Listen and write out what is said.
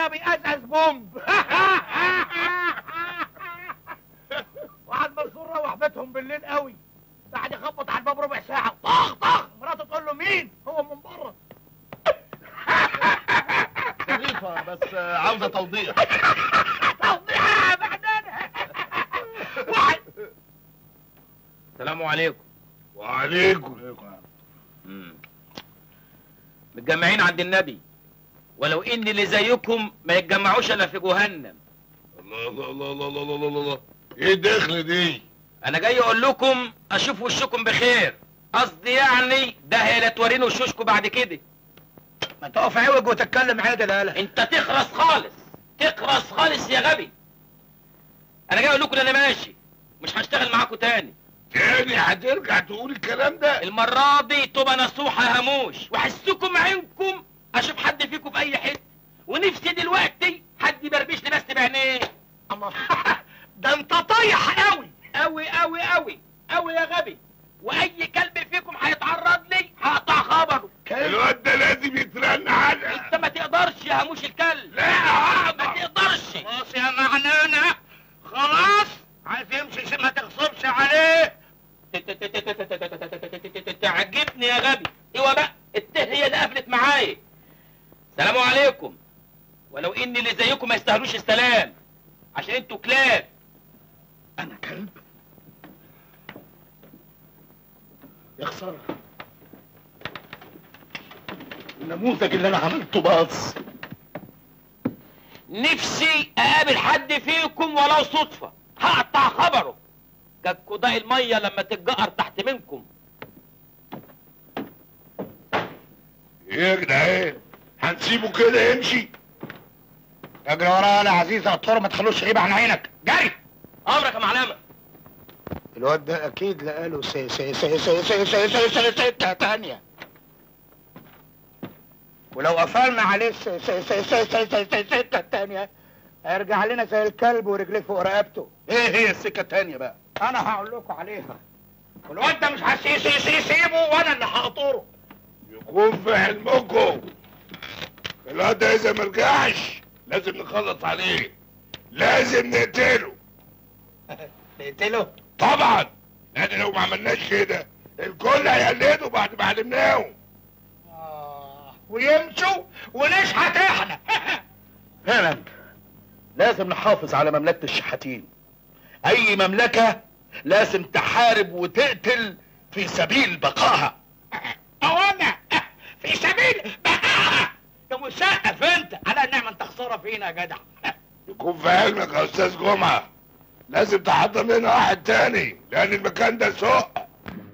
ده بيقزقز بومب وعد منصور روح بيتهم بالليل قوي قاعد يخبط على الباب ربع ساعة طخ طخ مراته تقول له مين؟ هو من بره ظريفة بس عاوزة توضيح توضيحها بعدين واحد السلام عليكم وعليكم مم. متجمعين عند النبي ولو ان اللي زيكم ما يتجمعوش الا في جهنم الله الله الله الله الله الله الله الله ايه الدخل دي؟ انا جاي اقول لكم اشوف وشكم بخير قصدي يعني ده هي لا توريني وشوشكم بعد كده ما تقف عوج وتتكلم عادل يالا انت تخرس خالص تخرس خالص يا غبي انا جاي اقول لكم إن انا ماشي مش هشتغل معاكم تاني تاني هترجع تقول الكلام ده؟ المرة دي تبقى نصوحة هموش وحسكم عينكم اشوف حد فيكم في اي حتة ونفسي دلوقتي حد يبربش لي بس بعينيه الله ده انت طايح قوي قوي قوي قوي قوي يا غبي واي كلب فيكم هيتعرض لي هقطع خبره الواد ده لازم يترن على انت ما تقدرش يا هموش الكلب لا ما هقدر تقدرش خلاص يا معنانة خلاص عايز يمشي ما تغصبش عليه تعجبني يا غبي ايوه بقى الته هي اللي قفلت معايا سلام عليكم ولو ان اللي زيكم ما يستاهلوش السلام عشان انتوا كلاب انا كلب يا خسارة النموذج اللي انا عملته باظ نفسي اقابل حد فيكم ولو صدفة هقطع خبره كالكوداء المية لما تتجقر تحت منكم ايه يا جدعان هنسيبه كده يمشي اجري ورايا يا عزيز الطور ما تخلوش يغيب عن عينك جري امرك يا معلمة الواد ده اكيد لقاله سي سي سي سي سي سي سي سي سكة تانية ولو قفلنا عليه سي سي سي سي سي سي سي سكة تانية هيرجع لنا زي الكلب ورجليه فوق رقبته ايه هي السكة التانية بقى انا هقول لكم عليها والواد ده مش هسي سي سي سيبه وانا اللي هقطره يكون في علمكم الواد ده اذا مرجعش لازم نخلص عليه لازم نقتله نقتله طبعا لان لو ما عملناش كده الكل هيقلده بعد ما علمناهم آه ويمشوا ونشحت احنا فعلا لازم نحافظ على مملكة الشحاتين اي مملكة لازم تحارب وتقتل في سبيل بقائها او انا في سبيل بقاها يا مسقف انت على نعمة انت خسارة فينا يا جدع يكون في علمك يا استاذ جمعة لازم تحضر لنا واحد تاني لان المكان ده سوق